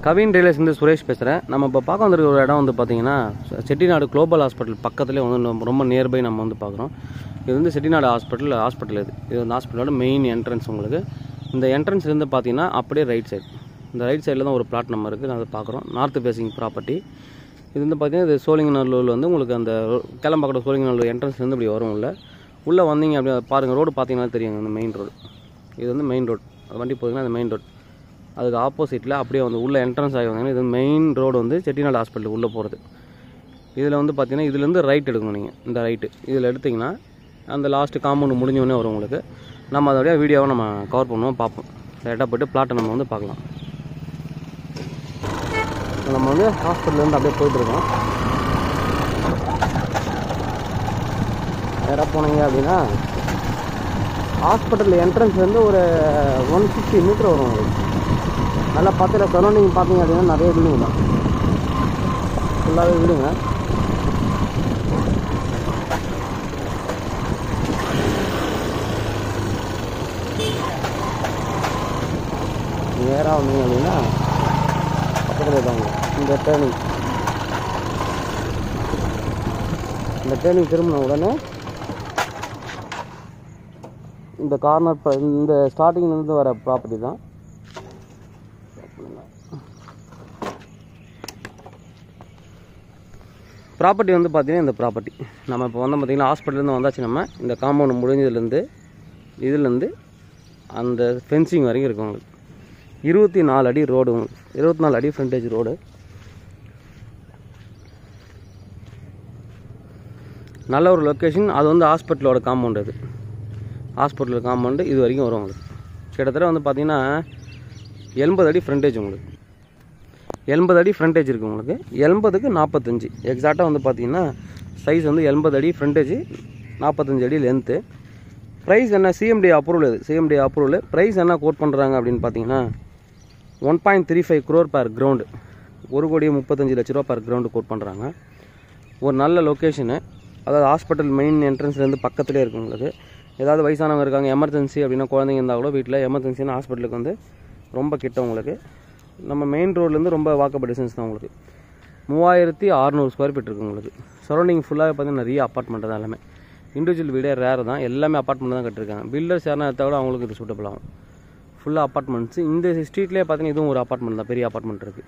கவின் ரியலேஸ் வந்து சுரேஷ் பேசுகிறேன் நம்ம இப்போ பார்க்க வந்திருக்க ஒரு இடம் வந்து பார்த்தீங்கன்னா செட்டிநாடு குளோபல் ஹாஸ்பிட்டல் பக்கத்துலேயே வந்து நம்ம ரொம்ப நியர்பை நம்ம வந்து பார்க்குறோம் இது வந்து செட்டிநாடு ஹாஸ்பிட்டல் ஹாஸ்பிட்டல் இது இது வந்து ஹாஸ்பிட்டலோட மெயின் என்ட்ரன்ஸ் உங்களுக்கு இந்த entrance ல இருந்து பார்த்தீங்கன்னா அப்படியே ரைட் சைடு இந்த ரைட் சைடில் தான் ஒரு பிளாட் நம்ம இருக்குது அதை பார்க்குறோம் நார்த் ஃபேசிங் ப்ராப்பர்ட்டி இது வந்து பார்த்தீங்கன்னா இது சோழிங்கநல்லூரில் வந்து உங்களுக்கு அந்த கிளம்பாக்கோட சோழிங்கநல்லூர் என்ட்ரன்ஸ்லேருந்து இப்படி வரும் உள்ள உள்ளே வந்தீங்க அப்படி பாருங்கள் ரோடு பார்த்தீங்கன்னா தெரியுங்க இந்த மெயின் ரோடு இது வந்து மெயின் ரோடு வண்டி போகுதுன்னா அது மெயின் ரோடு அதுக்கு ஆப்போசிட்டில் அப்படியே வந்து உள்ள என்ட்ரன்ஸ் ஆகி வந்தீங்கன்னா இது மெயின் ரோடு வந்து செட்டிநாடு ஹாஸ்பிட்டல் உள்ளே போகிறது இதில் வந்து பார்த்தீங்கன்னா இதுலேருந்து ரைட் எடுக்கணும் நீங்கள் இந்த ரைட்டு இதில் எடுத்திங்கன்னா அந்த லாஸ்ட்டு காம்பவுண்ட் முடிஞ்சோடனே வரும் உங்களுக்கு நம்ம அதோடைய வீடியோவை நம்ம கவர் பண்ணுவோம் பார்ப்போம் டேரெக்டாக போய்ட்டு பிளாட்டை நம்ம வந்து பார்க்கலாம் இப்ப நம்ம வந்து ஹாஸ்பிட்டல்லேருந்து அப்படியே போயிட்டுருக்கோம் நேராக போனீங்க அப்படின்னா ஹாஸ்பிட்டல் என்ட்ரன்ஸ் வந்து ஒரு ஒன் ஃபிஃப்டி மீட்டர் வரும் உங்களுக்கு நல்லா பக்கத்தில் சரௌண்டிங் பார்த்தீங்க அப்படின்னா நிறைய பில்டிங் தான் ஃபுல்லாகவே வீடுங்க நேராக வந்தீங்க அப்படின்னா பக்கத்தில் இருக்காங்க இந்த டேர்னிங் இந்த டேர்னிங் திரும்பின உடனே இந்த கார்னர் இந்த ஸ்டார்டிங்லேருந்து வர ப்ராப்பர்ட்டி தான் ப்ராப்பர்ட்டி வந்து பார்த்தீங்கன்னா இந்த ப்ராப்பர்ட்டி நம்ம இப்போ வந்து பார்த்தீங்கன்னா ஹாஸ்பிட்டல்லேருந்து வந்தாச்சு நம்ம இந்த காம்பவுண்ட் முடிஞ்சதுலேருந்து இதுலேருந்து அந்த ஃபென்சிங் வரைக்கும் இருக்கு உங்களுக்கு இருபத்தி நாலு அடி ரோடு உங்களுக்கு இருபத்தி நாலு அடி ஃப்ரண்டேஜ் ரோடு நல்ல ஒரு லொக்கேஷன் அது வந்து ஹாஸ்பிட்டலோட காம்பவுண்ட் அது ஹாஸ்பிட்டல் காம்பவுண்டு இது வரைக்கும் வரும் உங்களுக்கு கிட்டத்தட்ட வந்து பார்த்தீங்கன்னா எண்பது அடி ஃப்ரண்டேஜ் உங்களுக்கு எண்பது அடி ஃப்ரண்டேஜ் இருக்குது உங்களுக்கு எண்பதுக்கு நாற்பத்தஞ்சு எக்ஸாக்டாக வந்து பார்த்தீங்கன்னா சைஸ் வந்து எண்பது அடி ஃப்ரண்டேஜ் நாற்பத்தஞ்சு அடி லென்த்து ப்ரைஸ் என்ன சிஎம்டி அப்ரூவல் இது சிஎம்டி அப்ரூவல் ப்ரைஸ் என்ன கோட் பண்ணுறாங்க அப்படின்னு பார்த்தீங்கன்னா one point three five crore per ground ஒரு கோடியே முப்பத்தஞ்சு லட்ச ரூபா பர் கிரவுண்டு கோட் பண்ணுறாங்க ஒரு நல்ல லொக்கேஷனு அதாவது ஹாஸ்பிட்டல் மெயின் என்ட்ரன்ஸ்லேருந்து பக்கத்துலேயே இருக்குது உங்களுக்கு ஏதாவது வயசானவங்க இருக்காங்க எமர்ஜென்சி அப்படின்னா குழந்தைங்க இருந்தால் கூட வீட்டில் எமர்ஜென்சினா ஹாஸ்பிட்டலுக்கு வந்து ரொம்ப கிட்ட உங்களுக்கு நம்ம மெயின் ரோட்லேருந்து ரொம்ப வாக்கபிள் டிஸ்டன்ஸ் தான் உங்களுக்கு மூவாயிரத்தி அறநூறு ஸ்கொயர் ஃபீட் இருக்குது உங்களுக்கு சரௌண்டிங் ஃபுல்லாக பார்த்தீங்கன்னா நிறைய அப்பார்ட்மெண்ட் தான் எல்லாமே இண்டிவிஜுவல் வீடே ரேர் தான் எல்லாமே அப்பார்ட்மெண்ட் தான் கட்டிருக்காங்க பில்டர்ஸ் யாரும் எடுத்தால் கூட அவங்களுக்கு இது சூட்டபிள் ஆகும் ஃபுல்லாக அப்பார்ட்மெண்ட்ஸ் இந்த ஸ்ட்ரீட்லேயே பார்த்தீங்கன்னா இதுவும் ஒரு அப்பார்ட்மெண்ட் தான் பெரிய அப்பார்ட்மெண்ட் இருக்குது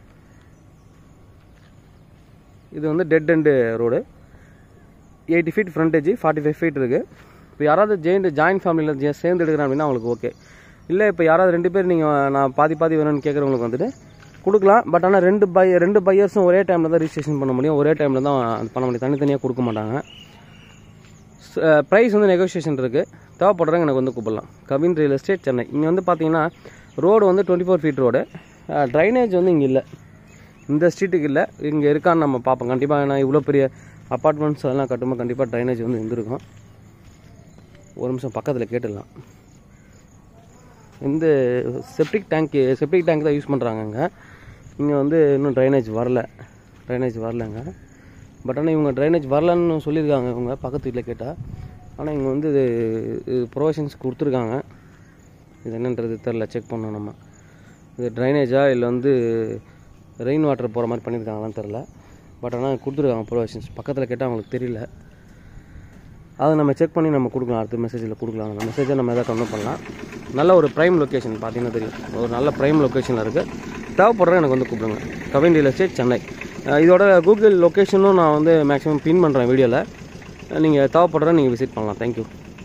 இது வந்து dead end road eighty feet frontage forty five feet இருக்குது இப்போ யாராவது ஜெயிண்ட் ஜாயின்ட் ஃபேமிலியில் சேர்ந்து எடுக்கிறேன் அப்படின்னா அவங்களுக்கு ஓகே இல்லை இப்போ யாராவது ரெண்டு பேர் நீங்கள் நான் பாதி பாதி வேணும்னு கேட்குறவங்களுக்கு வந்துட்டு கொடுக்கலாம் பட் ஆனால் ரெண்டு பை ரெண்டு பையர்ஸும் ஒரே டைமில் தான் ரிஜிஸ்ட்ரேஷன் பண்ண முடியும் ஒரே டைமில் தான் அது பண்ண முடியும் தனித்தனியாக கொடுக்க மாட்டாங்க ப்ரைஸ் வந்து நெகோசியேஷன் இருக்குது தேவைப்படுறவங்க எனக்கு வந்து கூப்பிடலாம் கவின் ரியல் எஸ்டேட் சென்னை இங்கே வந்து பார்த்தீங்கன்னா ரோடு வந்து twenty four feet road drainage வந்து இங்கே இல்லை இந்த ஸ்ட்ரீட்டுக்கு இல்லை இங்கே இருக்கான்னு நம்ம பார்ப்போம் கண்டிப்பாக ஏன்னா இவ்வளோ பெரிய அப்பார்ட்மெண்ட்ஸ் அதெல்லாம் கட்டும்போது கண்டிப்பாக ட்ரைனேஜ் வந்து இருந்திருக்கும் ஒரு நிமிஷம் பக்கத்தில் கேட்டுடலாம் இந்த செப்டிக் டேங்க் செப்டிக் டேங்க் தான் யூஸ் பண்ணுறாங்க இங்கே இங்கே வந்து இன்னும் ட்ரைனேஜ் வரல ட்ரைனேஜ் வரலங்க பட் ஆனால் இவங்க ட்ரைனேஜ் வரலன்னு சொல்லியிருக்காங்க இவங்க பக்கத்து வீட்டில் கேட்டால் ஆனால் இங்கே வந்து இது இது ப்ரொவிஷன்ஸ் கொடுத்துருக்காங்க இது என்னன்றது தெரில செக் பண்ணோம் நம்ம இது ட்ரைனேஜா இல்லை வந்து ரெயின் வாட்டர் போகிற மாதிரி பண்ணியிருக்காங்களான்னு தெரில பட் ஆனால் கொடுத்துருக்காங்க ப்ரொவிஷன்ஸ் பக்கத்தில் கேட்டால் அவங்களுக்கு தெரியல அதை நம்ம செக் பண்ணி நம்ம கொடுக்கலாம் அடுத்த மெசேஜில் கொடுக்கலாம் அந்த மெசேஜை நம்ம எதாவது கன்வெர்ட் பண்ணலாம் நல்ல ஒரு ப்ரைம் லொக்கேஷன் பார்த்தீங்கன்னா தெரியும் ஒரு நல்ல ப்ரைம் லொக்கேஷனில் இருக்குது தேவைப்படுறேன் எனக்கு வந்து கூப்பிடுங்க கவின் ரியல் எஸ்டேட் சென்னை அஹ் இதோட கூகுள் லொக்கேஷனும் நான் வந்து மேக்ஸிமம் பின் பண்ணுறேன் வீடியோவில் நீங்கள் தேவைப்படுறேன் நீங்கள் விசிட் பண்ணலாம் தேங்க்யூ